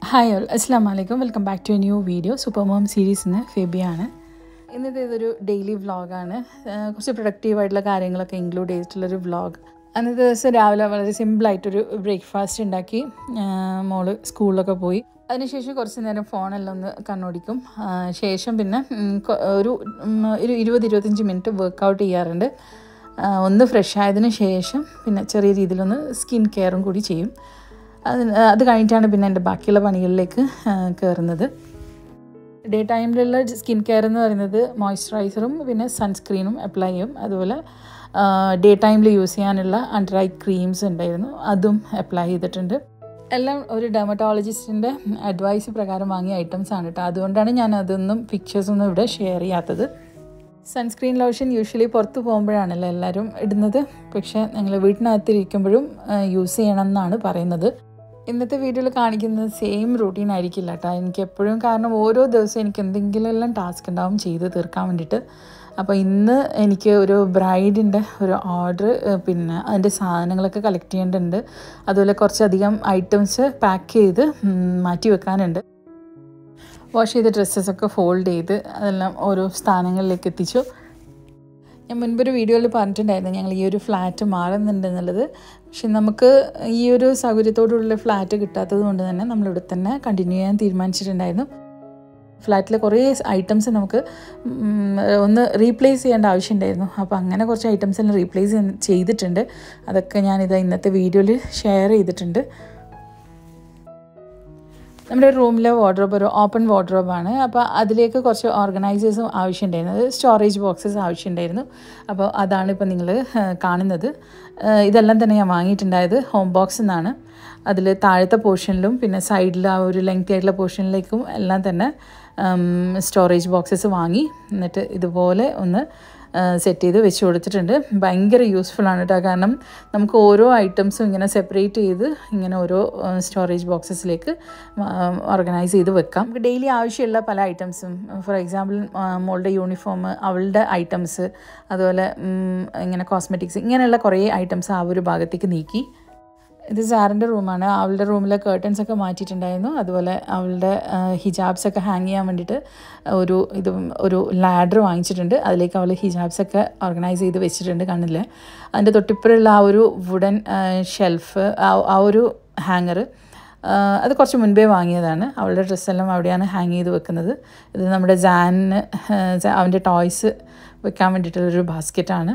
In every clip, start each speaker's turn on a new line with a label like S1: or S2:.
S1: hi all അസ്സാം വലൈക്കും welcome back to a new video super mom സീരീസിന് ഫെബിയാണ് ഇന്നത്തെ ഇതൊരു ഡെയിലി വ്ളോഗാണ് കുറച്ച് പ്രൊഡക്റ്റീവായിട്ടുള്ള കാര്യങ്ങളൊക്കെ ഇൻക്ലൂഡ് ചെയ്തിട്ടുള്ളൊരു വ്ളോഗ് അന്നത്തെ ദിവസം രാവിലെ വളരെ സിമ്പിളായിട്ടൊരു ബ്രേക്ക്ഫാസ്റ്റ് ഉണ്ടാക്കി ആ, മോള് സ്കൂളിലൊക്കെ പോയി അതിനുശേഷം കുറച്ച് നേരം ഫോണെല്ലാം ഒന്ന് കണ്ണോടിക്കും ആ, ശേഷം പിന്നെ ഉം, കൊ- ഒരു ഉം, ഒരു ഇരുപത് ഇരുപത്തഞ്ച് മിനിറ്റ് വർക്കൗട്ട് ചെയ്യാറുണ്ട് ആ, ഒന്ന് ഫ്രഷ് ആയതിനു ശേഷം പിന്നെ ചെറിയ രീതിയിലൊന്ന് സ്കിൻ കെയറും കൂടി ചെയ്യും അത് അത് കഴിഞ്ഞിട്ടാണ് പിന്നെ എൻ്റെ ബാക്കിയുള്ള പണികളിലേക്ക് ആ, കയറുന്നത് ഡേ ടൈമിലുള്ള സ്കിൻ കെയർ എന്ന് പറയുന്നത് മോയ്സ്ചറൈസറും പിന്നെ സൺസ്ക്രീനും അപ്ലൈ ചെയ്യും അതുപോലെ ഡേ ടൈമിൽ യൂസ് ചെയ്യാനുള്ള അണ്ടർ ഐ ക്രീംസ് ഉണ്ടായിരുന്നു അതും അപ്ലൈ ചെയ്തിട്ടുണ്ട് എല്ലാം ഒരു ഡെർമറ്റോളജിസ്റ്റിൻ്റെ അഡ്വൈസ് പ്രകാരം വാങ്ങിയ ഐറ്റംസ് ആണ് കേട്ടോ അതുകൊണ്ടാണ് ഞാൻ അതൊന്നും പിക്ചേഴ്സ് ഒന്നും ഇവിടെ ഷെയർ ചെയ്യാത്തത് സൺസ്ക്രീൻ ലോഷൻ യൂഷ്വലി പുറത്ത് പോകുമ്പോഴാണല്ലോ എല്ലാവരും ഇടുന്നത് പക്ഷേ നിങ്ങൾ വീട്ടിനകത്തിരിക്കുമ്പോഴും യൂസ് ചെയ്യണം എന്നാണ് പറയുന്നത് ഇന്നത്തെ വീഡിയോയിൽ കാണിക്കുന്നത് സെയിം റൂട്ടീൻ ആയിരിക്കില്ല കേട്ടോ എനിക്ക് എപ്പോഴും കാരണം ഓരോ ദിവസവും എനിക്ക് എന്തെങ്കിലും എല്ലാം ടാസ്ക് ഉണ്ടാവും ചെയ്ത് തീർക്കാൻ വേണ്ടിയിട്ട് അപ്പോൾ ഇന്ന് എനിക്ക് ഒരു ബ്രൈഡിൻ്റെ ഒരു ഓർഡർ പിന്നെ അതിൻ്റെ സാധനങ്ങളൊക്കെ കളക്ട് ചെയ്യേണ്ടതുണ്ട് അതുപോലെ കുറച്ചധികം ഐറ്റംസ് പാക്ക് ചെയ്ത് ഉം, മാറ്റി വെക്കാനുണ്ട് വാഷ് ചെയ്ത ഡ്രസ്സസൊക്കെ ഫോൾഡ് ചെയ്ത് അതെല്ലാം ഓരോ സ്ഥാനങ്ങളിലേക്ക് എത്തിച്ചു ഞാൻ മുൻപൊരു വീഡിയോയിൽ പറഞ്ഞിട്ടുണ്ടായിരുന്നു ഞങ്ങൾ ഈ ഒരു ഫ്ലാറ്റ് മാറുന്നുണ്ട് എന്നുള്ളത് പക്ഷെ നമുക്ക് ഈ ഒരു സൗകര്യത്തോടുള്ള ഫ്ലാറ്റ് കിട്ടാത്തത് കൊണ്ട് തന്നെ നമ്മളിവിടെ തന്നെ കണ്ടിന്യൂ ചെയ്യാൻ തീരുമാനിച്ചിട്ടുണ്ടായിരുന്നു ഫ്ലാറ്റിലെ കുറേ ഐറ്റംസ് നമുക്ക് ഉം, ഒന്ന് റീപ്ലേസ് ചെയ്യേണ്ട ആവശ്യമുണ്ടായിരുന്നു അപ്പോൾ അങ്ങനെ കുറച്ച് ഐറ്റംസ് എല്ലാം റീപ്ലേസ് ചെയ്തിട്ടുണ്ട് അതൊക്കെ ഞാനിത് ഇന്നത്തെ വീഡിയോയിൽ ഷെയർ ചെയ്തിട്ടുണ്ട് നമ്മുടെ റൂമിലെ വാർഡ്രോബ് ഒരു ഓപ്പൺ വാർഡ്രോബാണ് അപ്പോൾ അതിലേക്ക് കുറച്ച് ഓർഗനൈസേഴ്സും ആവശ്യമുണ്ടായിരുന്നു അത് സ്റ്റോറേജ് ബോക്സസ് ആവശ്യമുണ്ടായിരുന്നു അപ്പോൾ അതാണ് ഇപ്പോൾ നിങ്ങൾ കാണുന്നത് ആ, ഇതെല്ലാം തന്നെ ഞാൻ വാങ്ങിയിട്ടുണ്ടായത് ഹോം ബോക്സ് എന്നാണ് അതിൽ താഴത്തെ പോർഷനിലും പിന്നെ സൈഡിൽ ആ ഒരു ലെങ്തി ആയിട്ടുള്ള പോർഷനിലേക്കും എല്ലാം തന്നെ സ്റ്റോറേജ് ബോക്സസ് വാങ്ങി എന്നിട്ട് ഇതുപോലെ ഒന്ന് സെറ്റ് ചെയ്ത് വെച്ച് കൊടുത്തിട്ടുണ്ട് ഭയങ്കര യൂസ്ഫുൾ ആണ് കേട്ടോ കാരണം നമുക്ക് ഓരോ ഐറ്റംസും ഇങ്ങനെ സെപ്പറേറ്റ് ചെയ്ത് ഇങ്ങനെ ഓരോ സ്റ്റോറേജ് ബോക്സസിലേക്ക് ഓർഗനൈസ് ചെയ്ത് വെക്കാം നമുക്ക് ഡെയിലി ആവശ്യമുള്ള പല ഐറ്റംസും ഫോർ എക്സാമ്പിൾ മോളുടെ യൂണിഫോം അവളുടെ ഐറ്റംസ് അതുപോലെ ഉം, ഇങ്ങനെ കോസ്മെറ്റിക്സ് ഇങ്ങനെയുള്ള കുറേ ഐറ്റംസ് ആ ഒരു ഭാഗത്തേക്ക് നീക്കി ഇത് സാറിൻ്റെ റൂമാണ് അവളുടെ റൂമിലെ കേർട്ടൻസ് ഒക്കെ മാറ്റിയിട്ടുണ്ടായിരുന്നു അതുപോലെ അവളുടെ ഹിജാബ്സ് ഒക്കെ ഹാങ് ചെയ്യാൻ വേണ്ടിയിട്ട് ഒരു ഇത് ഒരു ലാഡർ വാങ്ങിച്ചിട്ടുണ്ട് അതിലേക്ക് അവൾ ഹിജാബ്സ് ഒക്കെ ഓർഗനൈസ് ചെയ്ത് വെച്ചിട്ടുണ്ട് കണ്ണിൽ അതിൻ്റെ തൊട്ടിപ്പുറമുള്ള ആ ഒരു വുഡൻ ഷെൽഫ് ആ ഒരു ഹാങ്ങർ അത് കുറച്ച് മുൻപേ വാങ്ങിയതാണ് അവളുടെ ഡ്രസ്സെല്ലാം അവിടെയാണ് ഹാങ് ചെയ്ത് വെക്കുന്നത് ഇത് നമ്മുടെ ജാനിന് അവൻ്റെ ടോയ്സ് വെക്കാൻ വേണ്ടിയിട്ടുള്ളൊരു ബാസ്ക്കറ്റാണ്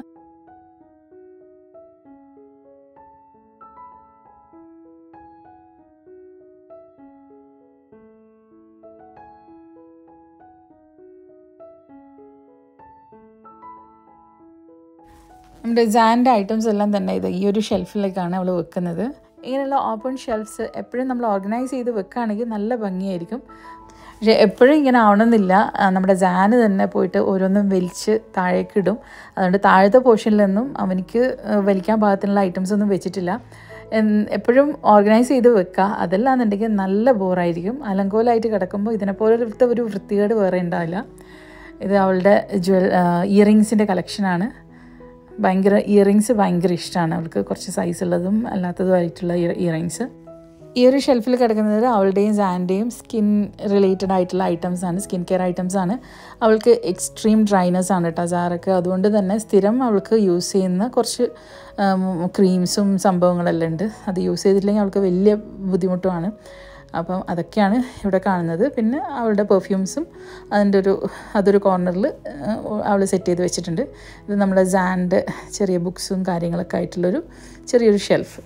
S1: നമ്മുടെ ജാൻ്റെ ഐറ്റംസ് എല്ലാം തന്നെ ഇത് ഈ ഒരു ഷെൽഫിലേക്കാണ് അവൾ വെക്കുന്നത് ഇങ്ങനെയുള്ള ഓപ്പൺ ഷെൽഫ്സ് എപ്പോഴും നമ്മൾ ഓർഗനൈസ് ചെയ്ത് വെക്കുകയാണെങ്കിൽ നല്ല ഭംഗിയായിരിക്കും പക്ഷേ എപ്പോഴും ഇങ്ങനെ ആവണമെന്നില്ല ആ, നമ്മുടെ ജാന് തന്നെ പോയിട്ട് ഓരോന്നും വലിച്ച് താഴേക്ക് ഇടും അതുകൊണ്ട് താഴത്തെ പോർഷനിലൊന്നും അവനിക്ക് ആ, വലിക്കാൻ പാകത്തിനുള്ള ഐറ്റംസ് ഒന്നും വെച്ചിട്ടില്ല എൻ- എപ്പോഴും ഓർഗനൈസ് ചെയ്ത് വെക്കുക അതല്ലാന്നുണ്ടെങ്കിൽ നല്ല ബോറായിരിക്കും അലങ്കോലായിട്ട് കിടക്കുമ്പോൾ ഇതിനെപ്പോലത്തെ ഒരു വൃത്തികേട് വേറെ ഉണ്ടാവില്ല ഇത് അവളുടെ ജ്വൽ ഇയറിങ്സിൻ്റെ കളക്ഷനാണ് ഭയങ്കര ഇയറിങ്സ് ഭയങ്കര ഇഷ്ടമാണ് അവൾക്ക് കുറച്ച് സൈസ് ഉള്ളതും അല്ലാത്തതുമായിട്ടുള്ള ഇയറിങ്സ് ഈ ഒരു ഷെൽഫിൽ കിടക്കുന്നത് അവളുടെയും സാൻ്റെയും സ്കിൻ റിലേറ്റഡ് ആയിട്ടുള്ള ഐറ്റംസ് ആണ് സ്കിൻ കെയർ ഐറ്റംസ് ആണ് അവൾക്ക് എക്സ്ട്രീം ഡ്രൈനസ് ആണ് കേട്ടോ സാറൊക്കെ അതുകൊണ്ട് തന്നെ സ്ഥിരം അവൾക്ക് യൂസ് ചെയ്യുന്ന കുറച്ച് ക്രീംസും സംഭവങ്ങളെല്ലാം ഉണ്ട് അത് യൂസ് ചെയ്തിട്ടില്ലെങ്കിൽ അവൾക്ക് വലിയ ബുദ്ധിമുട്ടുമാണ് അപ്പം അതൊക്കെയാണ് ഇവിടെ കാണുന്നത് പിന്നെ അവളുടെ പെർഫ്യൂംസും അതിൻ്റെ ഒരു അതൊരു കോർണറിൽ അവൾ സെറ്റ് ചെയ്ത് വെച്ചിട്ടുണ്ട് ഇത് നമ്മുടെ സാൻഡ് ചെറിയ ബുക്സും കാര്യങ്ങളൊക്കെ ആയിട്ടുള്ളൊരു ചെറിയൊരു ഷെൽഫ്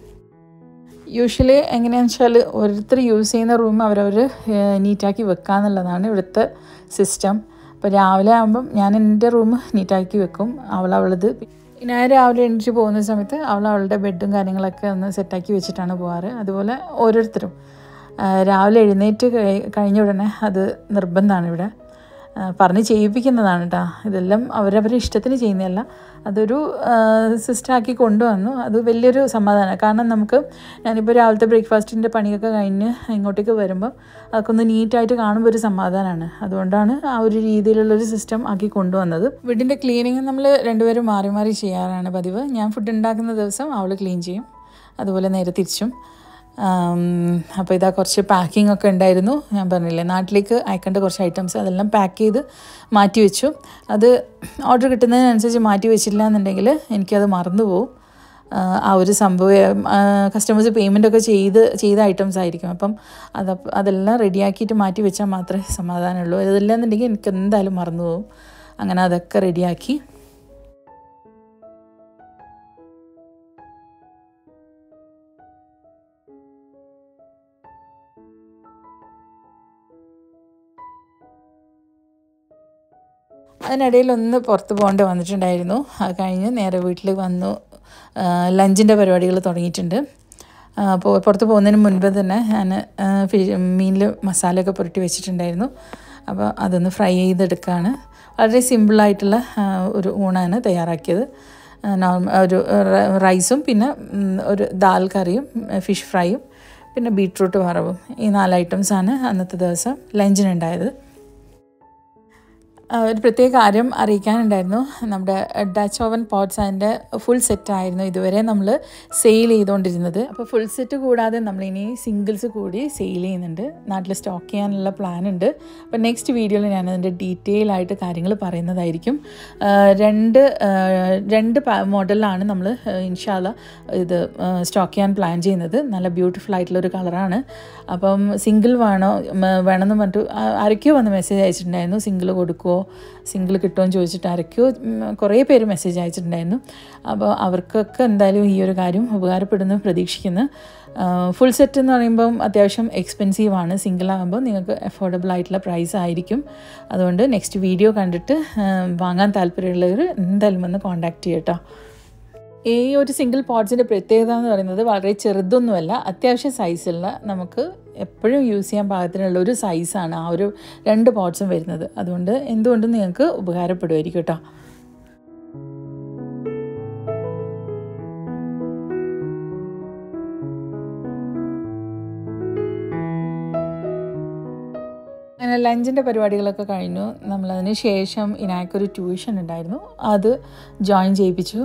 S1: യൂഷ്വലി എങ്ങനെയാണെന്ന് വെച്ചാൽ ഓരോരുത്തർ യൂസ് ചെയ്യുന്ന റൂം അവരവർ നീറ്റാക്കി വെക്കുക എന്നുള്ളതാണ് ഇവിടുത്തെ സിസ്റ്റം അപ്പോൾ രാവിലെ ആകുമ്പം ഞാൻ എൻ്റെ റൂം നീറ്റാക്കി വെക്കും അവൾ അവളത് ഞാൻ രാവിലെ എണീറ്റ് പോകുന്ന സമയത്ത് അവൾ അവളുടെ ബെഡും കാര്യങ്ങളൊക്കെ ഒന്ന് സെറ്റാക്കി വെച്ചിട്ടാണ് പോകാറ് അതുപോലെ ഓരോരുത്തരും ആ, രാവിലെ എഴുന്നേറ്റ് കഴി- കഴിഞ്ഞ ഉടനെ അത് നിർബന്ധമാണ് ഇവിടെ ആ, പറഞ്ഞ് ചെയ്യിപ്പിക്കുന്നതാണ് കേട്ടോ ഇതെല്ലാം അവരവരുടെ ഇഷ്ടത്തിന് ചെയ്യുന്നതല്ല അതൊരു സിസ്റ്റമാക്കി കൊണ്ടുവന്നു അത് വലിയൊരു സമാധാനമാണ് കാരണം നമുക്ക് ഞാനിപ്പോൾ രാവിലത്തെ ബ്രേക്ക്ഫാസ്റ്റിൻ്റെ പണിയൊക്കെ കഴിഞ്ഞ് ഇങ്ങോട്ടേക്ക് വരുമ്പോൾ അതൊക്കെ ഒന്ന് നീറ്റായിട്ട് കാണുമ്പോൾ ഒരു സമാധാനമാണ് അതുകൊണ്ടാണ് ആ ഒരു രീതിയിലുള്ളൊരു സിസ്റ്റം ആക്കി കൊണ്ടുവന്നത് വീടിൻ്റെ ക്ലീനിങ് നമ്മൾ രണ്ടുപേരും മാറി മാറി ചെയ്യാറാണ് പതിവ് ഞാൻ ഫുഡ് ഉണ്ടാക്കുന്ന ദിവസം അവൾ ക്ലീൻ ചെയ്യും അതുപോലെ നേരെ തിരിച്ചും അപ്പോൾ ഇതാ കുറച്ച് പാക്കിംഗ് ഒക്കെ ഉണ്ടായിരുന്നു ഞാൻ പറഞ്ഞില്ലേ നാട്ടിലേക്ക് അയക്കേണ്ട കുറച്ച് ഐറ്റംസ് അതെല്ലാം പാക്ക് ചെയ്ത് മാറ്റി വെച്ചു അത് ഓർഡർ കിട്ടുന്നതിനനുസരിച്ച് മാറ്റി വെച്ചില്ല എന്നുണ്ടെങ്കിൽ എനിക്കത് മറന്നു പോകും ആ ഒരു സംഭവം കസ്റ്റമേഴ്സ് പേയ്മെൻ്റ് ഒക്കെ ചെയ്ത് ചെയ്ത ഐറ്റംസ് ആയിരിക്കും അപ്പം അത് അതെല്ലാം റെഡിയാക്കിയിട്ട് മാറ്റി വെച്ചാൽ മാത്രമേ സമാധാനമുള്ളൂ ഇതെല്ലാം എന്നുണ്ടെങ്കിൽ എനിക്ക് എന്തായാലും മറന്നു പോകും അങ്ങനെ അതൊക്കെ റെഡിയാക്കി അതിനിടയിൽ ഒന്ന് പുറത്ത് പോകേണ്ടി വന്നിട്ടുണ്ടായിരുന്നു അത് കഴിഞ്ഞ് നേരെ വീട്ടിൽ വന്നു ലഞ്ചിൻ്റെ പരിപാടികൾ തുടങ്ങിയിട്ടുണ്ട് അപ്പോൾ പുറത്ത് പോകുന്നതിന് മുൻപ് തന്നെ ഞാൻ മീനിൽ മസാലയൊക്കെ പുരട്ടി വെച്ചിട്ടുണ്ടായിരുന്നു അപ്പോൾ അതൊന്ന് ഫ്രൈ ചെയ്തെടുക്കുകയാണ് വളരെ സിമ്പിളായിട്ടുള്ള ഒരു ഊണാണ് തയ്യാറാക്കിയത് നോർമൽ ഒരു റൈസും പിന്നെ ഒരു ദാൽ കറിയും ഫിഷ് ഫ്രൈയും പിന്നെ ബീട്രൂട്ട് വറവും ഈ നാല് ഐറ്റംസാണ് അന്നത്തെ ദിവസം ലഞ്ചിനുണ്ടായത് ഒരു പ്രത്യേക കാര്യം അറിയിക്കാനുണ്ടായിരുന്നു നമ്മുടെ ഡച്ച് ഓവൻ പോട്ട്സ് അതിൻ്റെ ഫുൾ സെറ്റ് ആയിരുന്നു ഇതുവരെ നമ്മൾ സെയിൽ ചെയ്തുകൊണ്ടിരുന്നത് അപ്പോൾ ഫുൾ സെറ്റ് കൂടാതെ നമ്മളിനി സിംഗിൾസ് കൂടി സെയിൽ ചെയ്യുന്നുണ്ട് നാട്ടിൽ സ്റ്റോക്ക് ചെയ്യാനുള്ള പ്ലാൻ ഉണ്ട് അപ്പോൾ നെക്സ്റ്റ് വീഡിയോയിൽ ഞാൻ അതിൻ്റെ ഡീറ്റെയിൽ ആയിട്ട് കാര്യങ്ങൾ പറയുന്നതായിരിക്കും രണ്ട് രണ്ട് മോഡലിലാണ് നമ്മൾ ഇൻഷാല്ല ഇത് സ്റ്റോക്ക് ചെയ്യാൻ പ്ലാൻ ചെയ്യുന്നത് നല്ല ബ്യൂട്ടിഫുൾ ആയിട്ടുള്ളൊരു കളറാണ് അപ്പം സിംഗിൾ വേണോ വേണമെന്ന് പറഞ്ഞിട്ട് ആരൊക്കെയോ വന്ന് മെസ്സേജ് അയച്ചിട്ടുണ്ടായിരുന്നു സിംഗിൾ കൊടുക്കുമോ സിംഗിൾ കിട്ടുമോ എന്ന് ചോദിച്ചിട്ട് ആരൊക്കെയോ കുറേ പേര് മെസ്സേജ് അയച്ചിട്ടുണ്ടായിരുന്നു അപ്പോൾ അവർക്കൊക്കെ എന്തായാലും ഈ ഒരു കാര്യം ഉപകാരപ്പെടുന്നു പ്രതീക്ഷിക്കുന്നു ഫുൾ സെറ്റ് എന്ന് പറയുമ്പം അത്യാവശ്യം എക്സ്പെൻസീവ് ആണ് സിംഗിൾ ആകുമ്പോൾ നിങ്ങൾക്ക് അഫോർഡബിൾ ആയിട്ടുള്ള പ്രൈസ് ആയിരിക്കും അതുകൊണ്ട് നെക്സ്റ്റ് വീഡിയോ കണ്ടിട്ട് വാങ്ങാൻ താല്പര്യമുള്ളവർ എന്തായാലും വന്ന് കോൺടാക്റ്റ് ചെയ്യട്ടോ ഈ ഒരു സിംഗിൾ പോട്ട്സിൻ്റെ പ്രത്യേകത എന്ന് പറയുന്നത് വളരെ ചെറുതൊന്നുമല്ല അത്യാവശ്യം സൈസുള്ള നമുക്ക് എപ്പോഴും യൂസ് ചെയ്യാൻ പാകത്തിനുള്ള ഒരു സൈസാണ് ആ ഒരു രണ്ട് പോട്ട്സും വരുന്നത് അതുകൊണ്ട് എന്തുകൊണ്ടും നിങ്ങൾക്ക് ഉപകാരപ്പെടുമായിരിക്കും കേട്ടോ അങ്ങനെ ലഞ്ചിൻ്റെ പരിപാടികളൊക്കെ കഴിഞ്ഞു നമ്മളതിന് ശേഷം ഇനാക്കൊരു ട്യൂഷൻ ഉണ്ടായിരുന്നു അത് ജോയിൻ ചെയ്യിപ്പിച്ചു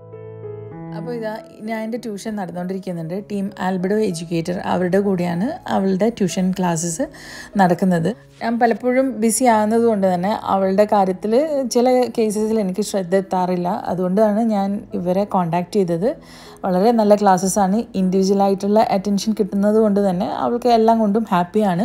S1: അപ്പോൾ ഇതാ ഞാൻ എൻ്റെ ട്യൂഷൻ നടന്നുകൊണ്ടിരിക്കുന്നുണ്ട് ടീം ആൽബഡോ എഡ്യൂക്കേറ്റർ അവരുടെ കൂടെയാണ് അവളുടെ ട്യൂഷൻ ക്ലാസ്സസ് നടക്കുന്നത് ഞാൻ പലപ്പോഴും ബിസി ആകുന്നത് കൊണ്ട് തന്നെ അവളുടെ കാര്യത്തിൽ ചില കേസസിൽ എനിക്ക് ശ്രദ്ധ എത്താറില്ല അതുകൊണ്ടാണ് ഞാൻ ഇവരെ കോണ്ടാക്ട് ചെയ്തത് വളരെ നല്ല ക്ലാസ്സസ്സാണ് ഇൻഡിവിജ്വലായിട്ടുള്ള അറ്റൻഷൻ കിട്ടുന്നത് കൊണ്ട് തന്നെ അവൾക്ക് എല്ലാം കൊണ്ടും ഹാപ്പിയാണ്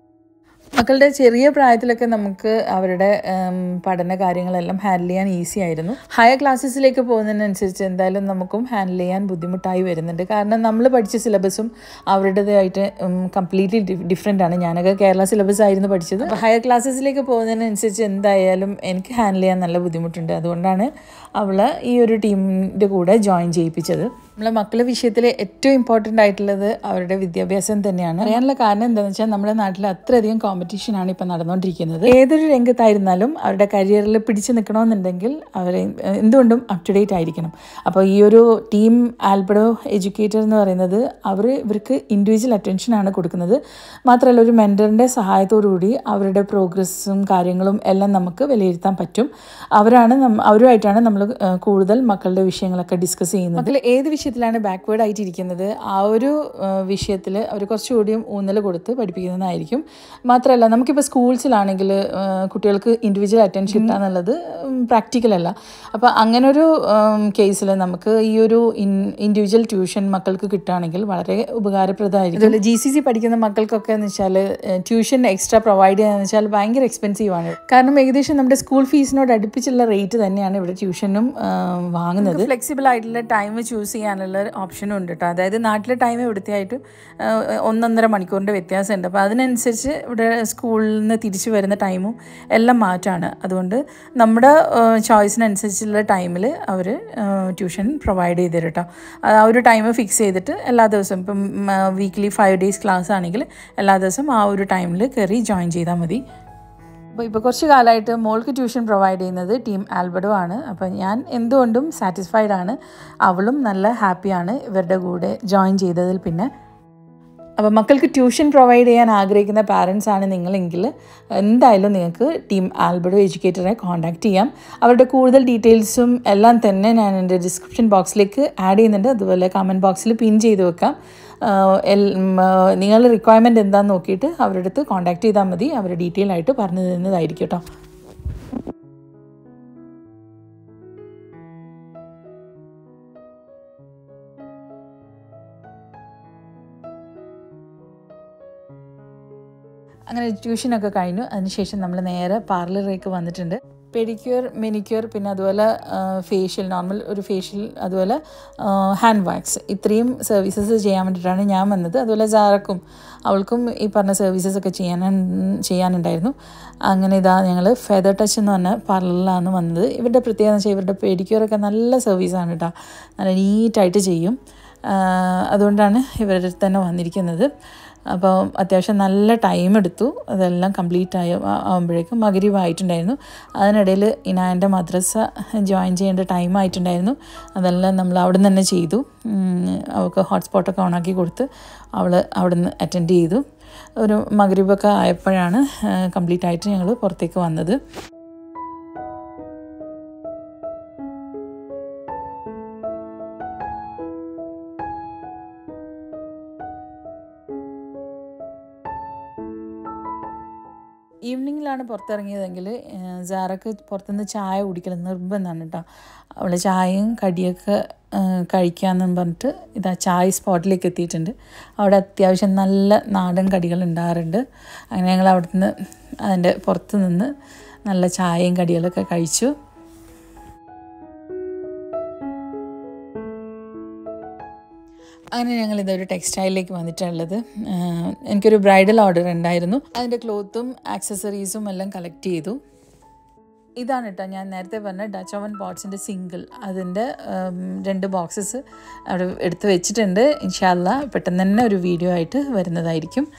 S1: മക്കളുടെ ചെറിയ പ്രായത്തിലൊക്കെ നമുക്ക് അവരുടെ പഠന കാര്യങ്ങളെല്ലാം ഹാൻഡിൽ ചെയ്യാൻ ഈസി ആയിരുന്നു ഹയർ ക്ലാസ്സസിലേക്ക് പോകുന്നതിനനുസരിച്ച് എന്തായാലും നമുക്കും ഹാൻഡിൽ ചെയ്യാൻ ബുദ്ധിമുട്ടായി വരുന്നുണ്ട് കാരണം നമ്മൾ പഠിച്ച സിലബസും അവരുടേതായിട്ട് കംപ്ലീറ്റ്ലി ഡിഫറെൻ്റ് ആണ് ഞാനൊക്കെ കേരള സിലബസ് ആയിരുന്നു പഠിച്ചത് അപ്പോൾ ഹയർ ക്ലാസ്സസിലേക്ക് പോകുന്നതിനനുസരിച്ച് എന്തായാലും എനിക്ക് ഹാൻഡിൽ ചെയ്യാൻ നല്ല ബുദ്ധിമുട്ടുണ്ട് അതുകൊണ്ടാണ് അവൾ ഈ ഒരു ടീമിൻ്റെ കൂടെ ജോയിൻ ചെയ്യിപ്പിച്ചത് നമ്മളെ മക്കളുടെ വിഷയത്തിൽ ഏറ്റവും ഇമ്പോർട്ടൻ്റ് ആയിട്ടുള്ളത് അവരുടെ വിദ്യാഭ്യാസം തന്നെയാണ് അറിയാനുള്ള കാരണം എന്താണെന്ന് വെച്ചാൽ നമ്മുടെ നാട്ടിൽ അത്രയധികം കോമ്പറ്റീഷനാണ് ഇപ്പോൾ നടന്നുകൊണ്ടിരിക്കുന്നത് ഏതൊരു രംഗത്തായിരുന്നാലും അവരുടെ കരിയറിൽ പിടിച്ചു നിൽക്കണമെന്നുണ്ടെങ്കിൽ അവരെ എന്തുകൊണ്ടും അപ് ടു ഡേറ്റ് ആയിരിക്കണം അപ്പോൾ ഈ ഒരു ടീം ആൽബഡോ എഡ്യൂക്കേറ്റർ എന്ന് പറയുന്നത് അവർ ഇവർക്ക് ഇൻഡിവിജ്വൽ അറ്റൻഷനാണ് കൊടുക്കുന്നത് മാത്രമല്ല ഒരു മെൻറ്ററിൻ്റെ സഹായത്തോടുകൂടി അവരുടെ പ്രോഗ്രസ്സും കാര്യങ്ങളും എല്ലാം നമുക്ക് വിലയിരുത്താൻ പറ്റും അവരാണ് അവരുമായിട്ടാണ് നമ്മൾ കൂടുതൽ മക്കളുടെ വിഷയങ്ങളൊക്കെ ഡിസ്കസ് ചെയ്യുന്നത് മക്കൾ ഏത് വിഷയത്തിലാണ് ബാക്ക്വേർഡ് ആയിട്ടിരിക്കുന്നത് ആ ഒരു വിഷയത്തിൽ അവർ കുറച്ചുകൂടിയും ഊന്നൽ കൊടുത്ത് പഠിപ്പിക്കുന്നതായിരിക്കും മാത്രമല്ല നമുക്കിപ്പോൾ സ്കൂൾസിലാണെങ്കിൽ കുട്ടികൾക്ക് ഇൻഡിവിജ്വൽ അറ്റൻഷൻ കിട്ടുക എന്നുള്ളത് പ്രാക്ടിക്കൽ അല്ല അപ്പോൾ അങ്ങനെ ഒരു കേസിൽ നമുക്ക് ഈ ഒരു ഇൻഡിവിജ്വൽ ട്യൂഷൻ മക്കൾക്ക് കിട്ടുകയാണെങ്കിൽ വളരെ ഉപകാരപ്രദമായിരിക്കും അതുപോലെ ജി സി സി പഠിക്കുന്ന മക്കൾക്കൊക്കെ എന്ന് വെച്ചാൽ ട്യൂഷൻ എക്സ്ട്രാ പ്രൊവൈഡ് ചെയ്യാന്ന് വെച്ചാൽ ഭയങ്കര എക്സ്പെൻസീവ് ആണ് കാരണം ഏകദേശം നമ്മുടെ സ്കൂൾ ഫീസിനോട് അടുപ്പിച്ചുള്ള റേറ്റ് തന്നെയാണ് ഇവിടെ ട്യൂഷനും വാങ്ങുന്നത് ഫ്ലെക്സിബിൾ ആയിട്ടുള്ള ടൈം ചൂസ് ചെയ്യാനുള്ള ഓപ്ഷനും ഉണ്ട് കേട്ടോ അതായത് നാട്ടിലെ ടൈം ഇവിടുത്തെ ആയിട്ട് ഒന്നൊന്നര മണിക്കൂറിൻ്റെ വ്യത്യാസമുണ്ട് അപ്പോൾ അതിനനുസരിച്ച് ഇവിടെ സ്കൂളിൽ നിന്ന് തിരിച്ചു വരുന്ന ടൈമും എല്ലാം മാറ്റാണ് അതുകൊണ്ട് നമ്മുടെ ചോയ്സിനനുസരിച്ചുള്ള ടൈമിൽ അവർ ട്യൂഷൻ പ്രൊവൈഡ് ചെയ്ത് തരും കേട്ടോ ആ ഒരു ടൈം ഫിക്സ് ചെയ്തിട്ട് എല്ലാ ദിവസവും ഇപ്പം വീക്ക്ലി ഫൈവ് ഡേയ്സ് ക്ലാസ് ആണെങ്കിൽ എല്ലാ ദിവസവും ആ ഒരു ടൈമിൽ കയറി ജോയിൻ ചെയ്താൽ മതി അപ്പോൾ ഇപ്പോൾ കുറച്ച് കാലമായിട്ട് മോൾക്ക് ട്യൂഷൻ പ്രൊവൈഡ് ചെയ്യുന്നത് ടീം ആൽബഡോ ആണ് അപ്പോൾ ഞാൻ എന്തുകൊണ്ടും സാറ്റിസ്ഫൈഡ് ആണ് അവളും നല്ല ഹാപ്പിയാണ് ഇവരുടെ കൂടെ ജോയിൻ ചെയ്തതിൽ പിന്നെ അപ്പോൾ മക്കൾക്ക് ട്യൂഷൻ പ്രൊവൈഡ് ചെയ്യാൻ ആഗ്രഹിക്കുന്ന പാരൻസ് ആണ് നിങ്ങളെങ്കിൽ എന്തായാലും നിങ്ങൾക്ക് ടീം ആൽബഡോ എഡ്യൂക്കേറ്ററെ കോൺടാക്റ്റ് ചെയ്യാം അവരുടെ കൂടുതൽ ഡീറ്റെയിൽസും എല്ലാം തന്നെ ഞാൻ എൻ്റെ ഡിസ്ക്രിപ്ഷൻ ബോക്സിലേക്ക് ആഡ് ചെയ്യുന്നുണ്ട് അതുപോലെ കമൻറ്റ് ബോക്സിൽ പിൻ ചെയ്ത് വെക്കാം നിങ്ങളുടെ റിക്വയർമെൻറ്റ് എന്താണെന്ന് നോക്കിയിട്ട് അവരുടെ അടുത്ത് കോൺടാക്ട് ചെയ്താൽ മതി അവർ ഡീറ്റെയിൽ ആയിട്ട് പറഞ്ഞു തരുന്നതായിരിക്കും കേട്ടോ അങ്ങനെ ട്യൂഷനൊക്കെ കഴിഞ്ഞു അതിനുശേഷം നമ്മൾ നേരെ പാർലറിലേക്ക് വന്നിട്ടുണ്ട് പെഡിക്യൂർ മെനിക്യൂർ പിന്നെ അതുപോലെ ഫേഷ്യൽ നോർമൽ ഒരു ഫേഷ്യൽ അതുപോലെ ഹാൻഡ് വാക്സ് ഇത്രയും സർവീസസ് ചെയ്യാൻ വേണ്ടിയിട്ടാണ് ഞാൻ വന്നത് അതുപോലെ ജാറക്കും അവൾക്കും ഈ പറഞ്ഞ സർവീസസ് ഒക്കെ ചെയ്യാൻ ചെയ്യാനുണ്ടായിരുന്നു അങ്ങനെ ഇതാ ഞങ്ങൾ ഫെദർ ടച്ച് എന്ന് പറഞ്ഞ പാർലറിലാണ് വന്നത് ഇവരുടെ പ്രത്യേകത വെച്ചാൽ ഇവരുടെ പെഡിക്യൂറൊക്കെ നല്ല സർവീസാണ് കേട്ടോ നല്ല നീറ്റായിട്ട് ചെയ്യും അതുകൊണ്ടാണ് ഇവരുടെ തന്നെ വന്നിരിക്കുന്നത് അപ്പോൾ അത്യാവശ്യം നല്ല ടൈം എടുത്തു അതെല്ലാം കംപ്ലീറ്റ് ആയി ആകുമ്പോഴേക്കും മകരീവായിട്ടുണ്ടായിരുന്നു അതിനിടയിൽ ഇനാൻ്റെ മദ്രസ ജോയിൻ ചെയ്യേണ്ട ടൈം ആയിട്ടുണ്ടായിരുന്നു അതെല്ലാം നമ്മൾ അവിടെ നിന്ന് തന്നെ ചെയ്തു അവൾക്ക് ഹോട്ട്സ്പോട്ടൊക്കെ ഓണാക്കി കൊടുത്ത് അവൾ അവിടെ നിന്ന് അറ്റൻഡ് ചെയ്തു ഒരു മകരീബൊക്കെ ആയപ്പോഴാണ് കംപ്ലീറ്റ് ആയിട്ട് ഞങ്ങൾ പുറത്തേക്ക് വന്നത് ഈവനിങ്ങിലാണ് പുറത്തിറങ്ങിയതെങ്കിൽ ജാറക്ക് പുറത്തുനിന്ന് ചായ കുടിക്കൽ നിർബന്ധമാണ് കേട്ടോ അവൾ ചായയും കടിയൊക്കെ കഴിക്കാമെന്ന് പറഞ്ഞിട്ട് ഇതാ ചായ സ്പോട്ടിലേക്ക് എത്തിയിട്ടുണ്ട് അവിടെ അത്യാവശ്യം നല്ല നാടൻ കടികൾ ഉണ്ടാകാറുണ്ട് അങ്ങനെ ഞങ്ങൾ അവിടുന്ന് അതിൻ്റെ പുറത്ത് നിന്ന് നല്ല ചായയും കടികളൊക്കെ കഴിച്ചു അങ്ങനെ ഞങ്ങൾ ഇതൊരു ടെക്സ്റ്റൈലിലേക്ക് വന്നിട്ടുള്ളത് എനിക്കൊരു ബ്രൈഡൽ ഓർഡർ ഉണ്ടായിരുന്നു അതിൻ്റെ ക്ലോത്തും ആക്സസറീസും എല്ലാം കളക്ട് ചെയ്തു ഇതാണ് കേട്ടോ ഞാൻ നേരത്തെ പറഞ്ഞ ഡച്ച് ഓവൻ പോട്ട്സിൻ്റെ സിംഗിൾ അതിൻ്റെ രണ്ട് ബോക്സസ് അവിടെ എടുത്ത് വെച്ചിട്ടുണ്ട് ഇൻഷാല്ല പെട്ടെന്ന് തന്നെ ഒരു വീഡിയോ ആയിട്ട് വരുന്നതായിരിക്കും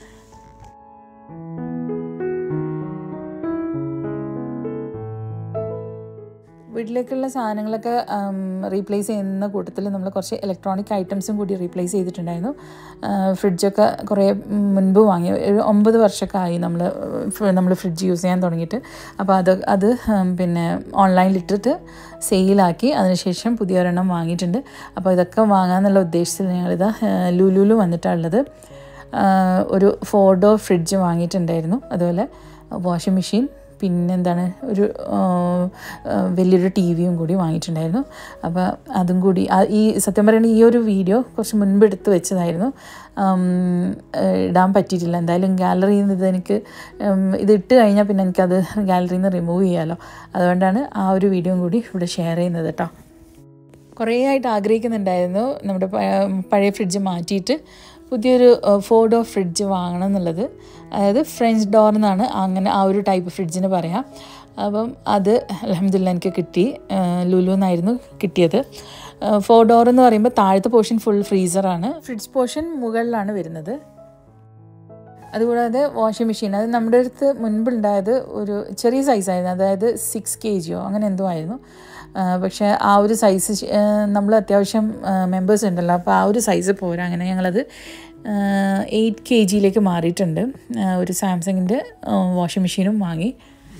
S1: വീട്ടിലേക്കുള്ള സാധനങ്ങളൊക്കെ റീപ്ലേസ് ചെയ്യുന്ന കൂട്ടത്തിൽ നമ്മൾ കുറച്ച് ഇലക്ട്രോണിക് ഐറ്റംസും കൂടി റീപ്ലേസ് ചെയ്തിട്ടുണ്ടായിരുന്നു ഫ്രിഡ്ജൊക്കെ കുറേ മുൻപ് വാങ്ങി ഒരു ഒമ്പത് വർഷമൊക്കെ ആയി നമ്മൾ നമ്മൾ ഫ്രിഡ്ജ് യൂസ് ചെയ്യാൻ തുടങ്ങിയിട്ട് അപ്പോൾ അത് അത് പിന്നെ ഓൺലൈനിലിട്ടിട്ട് സെയിലാക്കി അതിനുശേഷം പുതിയ ഒരെണ്ണം വാങ്ങിയിട്ടുണ്ട് അപ്പോൾ ഇതൊക്കെ വാങ്ങാമെന്നുള്ള ഉദ്ദേശത്തിൽ ഞങ്ങളിത് ലുലുലു വന്നിട്ടുള്ളത് ഒരു ഫോർ ഡോർ ഫ്രിഡ്ജ് വാങ്ങിയിട്ടുണ്ടായിരുന്നു അതുപോലെ വാഷിംഗ് മെഷീൻ പിന്നെന്താണ് ഒരു വലിയൊരു ടി വിയും കൂടി വാങ്ങിയിട്ടുണ്ടായിരുന്നു അപ്പോൾ അതും കൂടി ഈ സത്യം പറയുന്നത് ഈ ഒരു വീഡിയോ കുറച്ച് മുൻപ് എടുത്ത് വെച്ചതായിരുന്നു ഇടാൻ പറ്റിയിട്ടില്ല എന്തായാലും ഗാലറിയിൽ നിന്ന് ഇതെനിക്ക് ഇത് ഇട്ട് കഴിഞ്ഞാൽ പിന്നെ എനിക്കത് ഗാലറിയിൽ നിന്ന് റിമൂവ് ചെയ്യാമല്ലോ അതുകൊണ്ടാണ് ആ ഒരു വീഡിയോയും കൂടി ഇവിടെ ഷെയർ ചെയ്യുന്നത് കേട്ടോ കുറേ ആയിട്ട് ആഗ്രഹിക്കുന്നുണ്ടായിരുന്നു നമ്മുടെ പഴയ ഫ്രിഡ്ജ് മാറ്റിയിട്ട് പുതിയൊരു ഫോർ ഡോർ ഫ്രിഡ്ജ് വാങ്ങണം എന്നുള്ളത് അതായത് ഫ്രഞ്ച് ഡോർ എന്നാണ് അങ്ങനെ ആ ഒരു ടൈപ്പ് ഫ്രിഡ്ജിന് പറയാം അപ്പം അത് അലഹമില്ല എനിക്ക് കിട്ടി ലുലു എന്നായിരുന്നു കിട്ടിയത് ഫോർ ഡോർ എന്ന് പറയുമ്പോൾ താഴത്തെ പോർഷൻ ഫുൾ ഫ്രീസറാണ് ഫ്രിഡ്ജ് പോർഷൻ മുകളിലാണ് വരുന്നത് അതുകൂടാതെ വാഷിംഗ് മെഷീൻ അത് നമ്മുടെ അടുത്ത് മുൻപുണ്ടായത് ഒരു ചെറിയ സൈസായിരുന്നു അതായത് സിക്സ് കെ ജിയോ അങ്ങനെ എന്തോ ആയിരുന്നു പക്ഷേ ആ ഒരു സൈസ് നമ്മൾ അത്യാവശ്യം മെമ്പേഴ്സ് ഉണ്ടല്ലോ അപ്പോൾ ആ ഒരു സൈസ് പോരാ അങ്ങനെ ഞങ്ങളത് എയ്റ്റ് കെ ജിയിലേക്ക് മാറിയിട്ടുണ്ട് ഒരു സാംസങ്ങിൻ്റെ വാഷിംഗ് മെഷീനും വാങ്ങി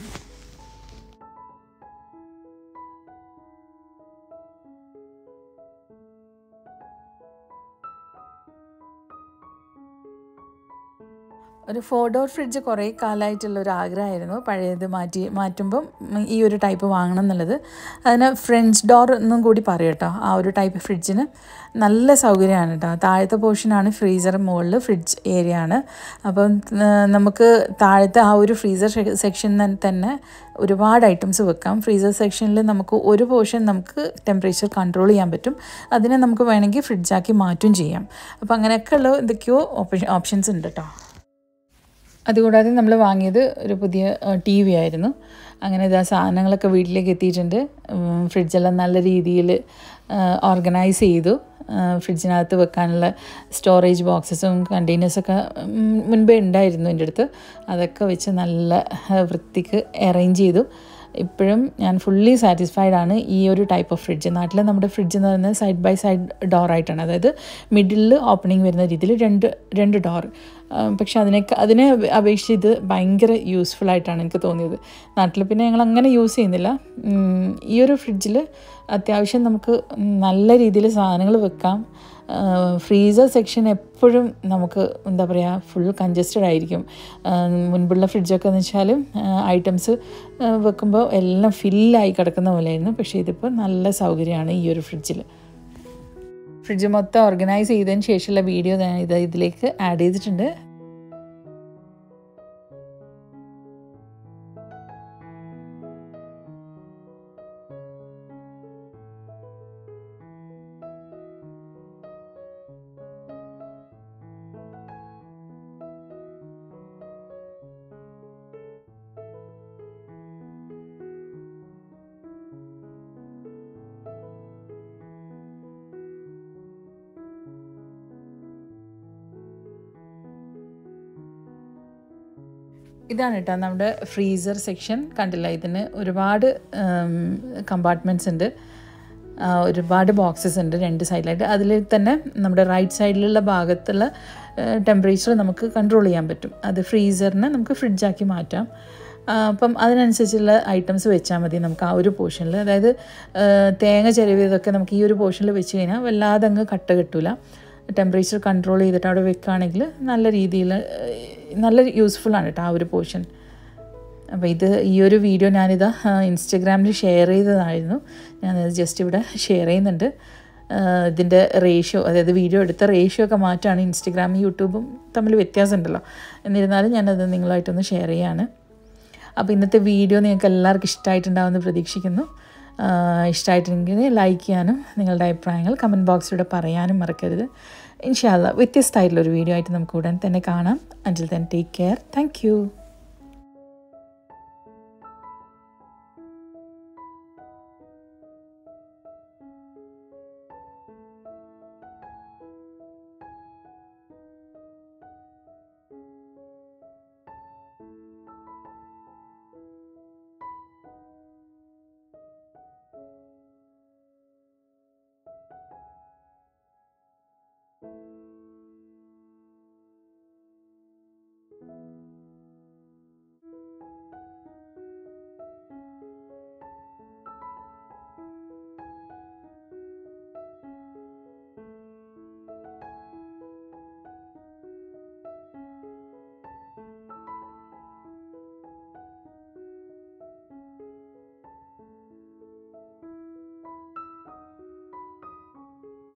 S1: ഒരു ഫോർ ഡോർ ഫ്രിഡ്ജ് കുറേ കാലമായിട്ടുള്ള ഒരു ആഗ്രഹമായിരുന്നു പഴയത് മാറ്റി മാറ്റുമ്പം ഈ ഒരു ടൈപ്പ് വാങ്ങണം എന്നുള്ളത് അതിന് ഫ്രഞ്ച് ഡോർ എന്നും കൂടി പറയും കേട്ടോ ആ ഒരു ടൈപ്പ് ഫ്രിഡ്ജിന് നല്ല സൗകര്യമാണ് കേട്ടോ താഴത്തെ പോർഷനാണ് ഫ്രീസർ മുകളിൽ ഫ്രിഡ്ജ് ഏരിയ ആണ് അപ്പം നമുക്ക് താഴത്തെ ആ ഒരു ഫ്രീസർ സെക്ഷനിൽ തന്നെ ഒരുപാട് ഐറ്റംസ് വെക്കാം ഫ്രീസർ സെക്ഷനിൽ നമുക്ക് ഒരു പോർഷൻ നമുക്ക് ടെമ്പറേച്ചർ കൺട്രോൾ ചെയ്യാൻ പറ്റും അതിനെ നമുക്ക് വേണമെങ്കിൽ ഫ്രിഡ്ജാക്കി മാറ്റും ചെയ്യാം അപ്പോൾ അങ്ങനെയൊക്കെയുള്ള എന്തൊക്കെയോ ഓപ്ഷൻസ് ഉണ്ട് കേട്ടോ അതുകൂടാതെ നമ്മൾ വാങ്ങിയത് ഒരു പുതിയ ടി വി ആയിരുന്നു അങ്ങനെ ഇതാ സാധനങ്ങളൊക്കെ വീട്ടിലേക്ക് എത്തിയിട്ടുണ്ട് ഫ്രിഡ്ജെല്ലാം നല്ല രീതിയിൽ ഓർഗനൈസ് ചെയ്തു ഫ്രിഡ്ജിനകത്ത് വെക്കാനുള്ള സ്റ്റോറേജ് ബോക്സസും കണ്ടെയ്നേഴ്സൊക്കെ മുൻപേ ഉണ്ടായിരുന്നു എൻ്റെ അടുത്ത് അതൊക്കെ വെച്ച് നല്ല വൃത്തിക്ക് അറേഞ്ച് ചെയ്തു ഇപ്പോഴും ഞാൻ ഫുള്ളി സാറ്റിസ്ഫൈഡ് ആണ് ഈ ഒരു ടൈപ്പ് ഓഫ് ഫ്രിഡ്ജ് നാട്ടിൽ നമ്മുടെ ഫ്രിഡ്ജ് എന്ന് പറയുന്നത് സൈഡ് ബൈ സൈഡ് ഡോർ ആയിട്ടാണ് അതായത് മിഡിലിൽ ഓപ്പണിംഗ് വരുന്ന രീതിയിൽ രണ്ട് രണ്ട് ഡോർ പക്ഷെ അതിനൊക്കെ അതിനെ അപേക്ഷിച്ച് ഇത് ഭയങ്കര യൂസ്ഫുൾ ആയിട്ടാണ് എനിക്ക് തോന്നിയത് നാട്ടിൽ പിന്നെ ഞങ്ങൾ അങ്ങനെ യൂസ് ചെയ്യുന്നില്ല ഉം, ഈ ഒരു ഫ്രിഡ്ജിൽ അത്യാവശ്യം നമുക്ക് നല്ല രീതിയിൽ സാധനങ്ങൾ വെക്കാം ഫ്രീസർ സെക്ഷൻ എപ്പോഴും നമുക്ക് എന്താ പറയുക ഫുൾ കൺജസ്റ്റഡ് ആയിരിക്കും ആ, മുൻപുള്ള ഫ്രിഡ്ജൊക്കെ എന്ന് വെച്ചാൽ ഐറ്റംസ് വെക്കുമ്പോൾ എല്ലാം ഫില്ലായി കിടക്കുന്ന പോലെയായിരുന്നു പക്ഷേ ഇതിപ്പോൾ നല്ല സൗകര്യമാണ് ഈ ഒരു ഫ്രിഡ്ജിൽ ഫ്രിഡ്ജ് മൊത്തം ഓർഗനൈസ് ചെയ്തതിന് ശേഷമുള്ള വീഡിയോ ഞാൻ ഇത് ഇതിലേക്ക് ആഡ് ചെയ്തിട്ടുണ്ട് ഇതാണ് കേട്ടോ നമ്മുടെ ഫ്രീസർ സെക്ഷൻ കണ്ടില്ല ഇതിന് ഒരുപാട് കമ്പാർട്ട്മെൻറ്റ്സ് ഉണ്ട് ആ, ഒരുപാട് ബോക്സസ് ഉണ്ട് രണ്ട് സൈഡിലായിട്ട് അതിൽ തന്നെ നമ്മുടെ റൈറ്റ് സൈഡിലുള്ള ഭാഗത്തുള്ള ടെമ്പറേച്ചർ നമുക്ക് കൺട്രോൾ ചെയ്യാൻ പറ്റും അത് ഫ്രീസറിനെ നമുക്ക് ഫ്രിഡ്ജാക്കി മാറ്റാം ആ, അപ്പം അതിനനുസരിച്ചുള്ള ഐറ്റംസ് വെച്ചാൽ മതി നമുക്ക് ആ ഒരു പോർഷനിൽ അതായത് ആ, തേങ്ങ ചിലവിയതൊക്കെ നമുക്ക് ഈ ഒരു പോർഷനിൽ വെച്ച് കഴിഞ്ഞാൽ വല്ലാതെ അങ്ങ് കട്ട കിട്ടില്ല ടെമ്പറേച്ചർ കൺട്രോൾ ചെയ്തിട്ട് അവിടെ വെക്കുകയാണെങ്കിൽ നല്ല രീതിയിൽ നല്ല യൂസ്ഫുൾ ആണ് കേട്ടോ ആ ഒരു പോർഷൻ അപ്പോൾ ഇത് ഈ ഒരു വീഡിയോ ഞാനിത് ഇൻസ്റ്റഗ്രാമിൽ ഷെയർ ചെയ്തതായിരുന്നു ഞാനത് ജസ്റ്റ് ഇവിടെ ഷെയർ ചെയ്യുന്നുണ്ട് ആഹ് ഇതിൻ്റെ റേഷ്യോ അതായത് വീഡിയോ എടുത്ത റേഷ്യോ ഒക്കെ മാറ്റാണ് ഇൻസ്റ്റഗ്രാമും യൂട്യൂബും തമ്മിൽ വ്യത്യാസമുണ്ടല്ലോ എന്നിരുന്നാലും ഞാനത് നിങ്ങളുമായിട്ടൊന്ന് ഷെയർ ചെയ്യാണ് അപ്പോൾ ഇന്നത്തെ വീഡിയോ നിങ്ങൾക്ക് എല്ലാവർക്കും ഇഷ്ടമായിട്ടുണ്ടാവുമെന്ന് പ്രതീക്ഷിക്കുന്നു ഇഷ്ടമായിട്ടുണ്ടെങ്കിൽ ലൈക്ക് ചെയ്യാനും നിങ്ങളുടെ അഭിപ്രായങ്ങൾ കമൻറ്റ് ബോക്സിലൂടെ പറയാനും മറക്കരുത് ഇൻഷാല്ല വ്യത്യസ്തമായിട്ടുള്ളൊരു വീഡിയോ ആയിട്ട് നമുക്ക് ഉടൻ തന്നെ കാണാം അഞ്ചിൽ തന്നെ ടേക്ക് കെയർ താങ്ക്